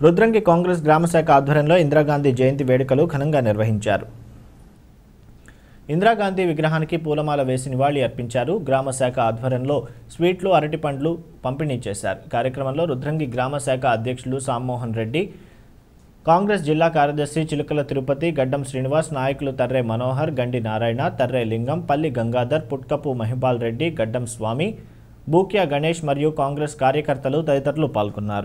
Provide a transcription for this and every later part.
రుద్రంగి కాంగ్రెస్ గ్రామశాఖ ఆధ్వర్యంలో ఇందిరాగాంధీ జయంతి వేడుకలు ఘనంగా నిర్వహించారు ఇందిరాగాంధీ విగ్రహానికి పూలమాల వేసి నివాళి అర్పించారు గ్రామ శాఖ ఆధ్వర్యంలో స్వీట్లు అరటిపండ్లు పంపిణీ చేశారు కార్యక్రమంలో రుద్రంగి గ్రామ శాఖ అధ్యక్షులు సామ్మోహన్ రెడ్డి కాంగ్రెస్ జిల్లా కార్యదర్శి చిలుకల తిరుపతి గడ్డం శ్రీనివాస్ నాయకులు తర్రే మనోహర్ గండి నారాయణ తర్రే లింగం పల్లి గంగాధర్ పుట్కపు మహిపాల్ రెడ్డి గడ్డం స్వామి బూక్యా గణేష్ మరియు కాంగ్రెస్ కార్యకర్తలు తదితరులు పాల్గొన్నారు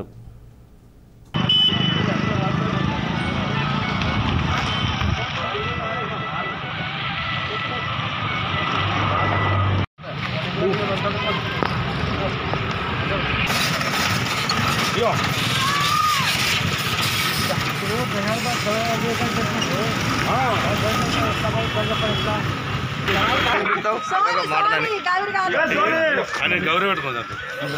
ఆయన గౌరవ పెట్టుకోదాం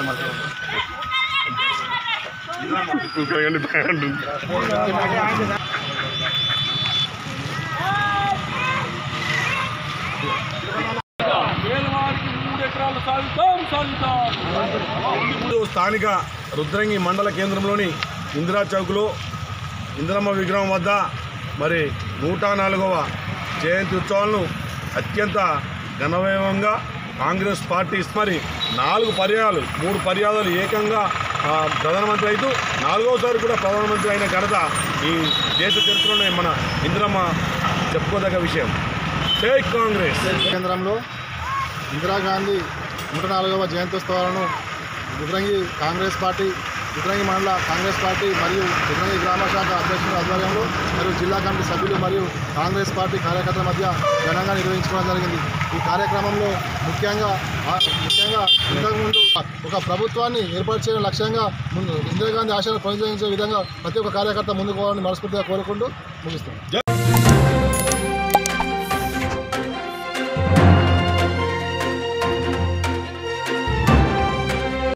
ఇప్పుడు స్థానిక రుద్రంగి మండల కేంద్రంలోని ఇందిరా చౌక్లో ఇందిరమ్మ విగ్రహం వద్ద మరి నూట నాలుగవ జయంతి ఉత్సవాలను అత్యంత ఘనవైభవంగా కాంగ్రెస్ పార్టీ మరి నాలుగు పర్యాయాలు మూడు పర్యాయాలు ఏకంగా ఆ, ప్రధానమంత్రి అయితే నాలుగవసారి కూడా ప్రధానమంత్రి అయిన ఘనత ఈ దేశ చరిత్రలోనే మన ఇందిరమ్మ చెప్పుకోదగ్గ విషయం జై కాంగ్రెస్ కేంద్రంలో ఇందిరాగాంధీ నూట నాలుగవ జయంత్యోత్సవాలను రుద్రంగి కాంగ్రెస్ పార్టీ రుద్రంగి మండల కాంగ్రెస్ పార్టీ మరియు రుద్రంగి గ్రామ శాఖ అధ్యక్షుల ఆధ్వర్యంలో మరియు జిల్లా కమిటీ సభ్యులు మరియు కాంగ్రెస్ పార్టీ కార్యకర్తల మధ్య ఘనంగా నిర్వహించుకోవడం జరిగింది ఈ కార్యక్రమంలో ముఖ్యంగా ఆ, ముఖ్యంగా ఇంతకుముందు ఒక ప్రభుత్వాన్ని ఏర్పాటు చేయడం లక్ష్యంగా ముందు ఇందిరాగాంధీ ఆశయాలు కొనసాగించే విధంగా ప్రతి ఒక్క కార్యకర్త ముందుకు పోవాలని మనస్ఫూర్తిగా కోరుకుంటూ ముగిస్తున్నాం